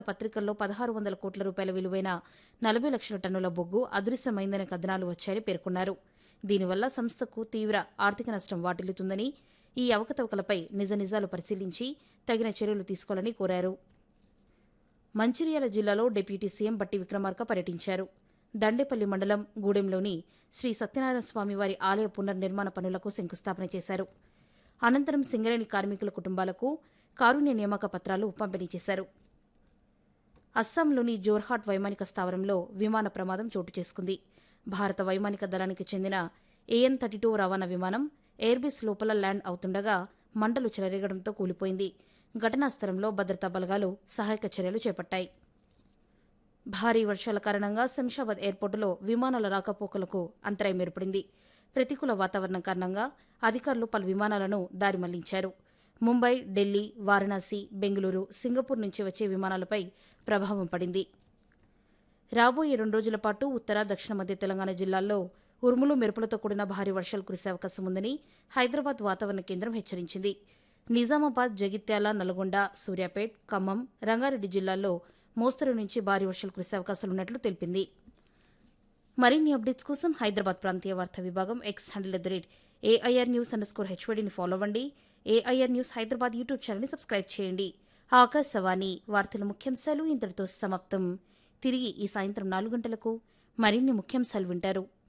పత్రికల్లో పదహారు వందల కోట్ల రూపాయల విలువైన నలభై లక్షల టన్నుల బొగ్గు అదృశ్యమైందనే కథనాలు వచ్చాయని పేర్కొన్నారు దీనివల్ల సంస్థకు తీవ్ర ఆర్థిక నష్టం వాటిల్లుతుందని ఈ అవకతవకలపై నిజ నిజాలు పరిశీలించి తగిన చర్యలు తీసుకోవాలని కోరారు మంచిర్యాల జిల్లాలో డిప్యూటీ సీఎం బట్టి విక్రమార్క పర్యటించారు దండేపల్లి మండలం గూడెంలోని శ్రీ సత్యనారాయణ స్వామి వారి ఆలయ పునర్నిర్మాణ పనులకు శంకుస్థాపన చేశారు అనంతరం సింగరేణి కార్మికుల కుటుంబాలకు కారుణ్య నియామక పత్రాలు పంపిణీ చేశారు అస్సాంలోని జోర్హాట్ వైమానిక స్థావరంలో విమాన ప్రమాదం చోటు చేసుకుంది భారత వైమానిక దళానికి చెందిన ఏఎన్ థర్టీ టూ రవాణా విమానం ఎయిర్బేస్ లోపల ల్యాండ్ అవుతుండగా మంటలు చెలరేగడంతో కూలిపోయింది ఘటనా స్థలంలో భద్రతా బలగాలు సహాయక చర్యలు చేపట్టాయి భారీ వర్షాల కారణంగా శంషాబాద్ ఎయిర్పోర్టులో విమానాల రాకపోకలకు అంతరాయం ఏర్పడింది ప్రతికూల వాతావరణం కారణంగా అధికారులు పలు విమానాలను దారి మళ్లించారు ముంబై ఢిల్లీ వారణాసి బెంగళూరు సింగపూర్ నుంచి వచ్చే విమానాలపై ప్రభావం పడింది రాబోయే రెండు రోజుల పాటు ఉత్తర దక్షిణ మధ్య తెలంగాణ జిల్లాల్లో ఉరుములు మెరుపులతో కూడిన భారీ వర్షాలు కురిసే అవకాశం ఉందని హైదరాబాద్ వాతావరణ కేంద్రం హెచ్చరించింది నిజామాబాద్ జగిత్యాల నల్గొండ సూర్యాపేట్ ఖమ్మం రంగారెడ్డి జిల్లాల్లో మోస్తరు నుంచి భారీ వర్షాలు కురిసే అవకాశాలున్నట్లు తెలిపింది మరిన్ని అప్డేట్స్ కోసం హైదరాబాద్ ప్రాంతీయ వార్తా విభాగం X handle at the rate AIR news underscore హెచ్వడిని ఫాలో అవ్వండి ఏఐఆర్ న్యూస్ హైదరాబాద్ యూట్యూబ్ ఛానల్ని సబ్స్క్రైబ్ చేయండి ఆకాశవాణి వార్తల ముఖ్యాంశాలు ఇంతటితో సమాప్తం తిరిగి ఈ సాయంత్రం నాలుగు గంటలకు మరిన్ని ముఖ్యాంశాలు వింటారు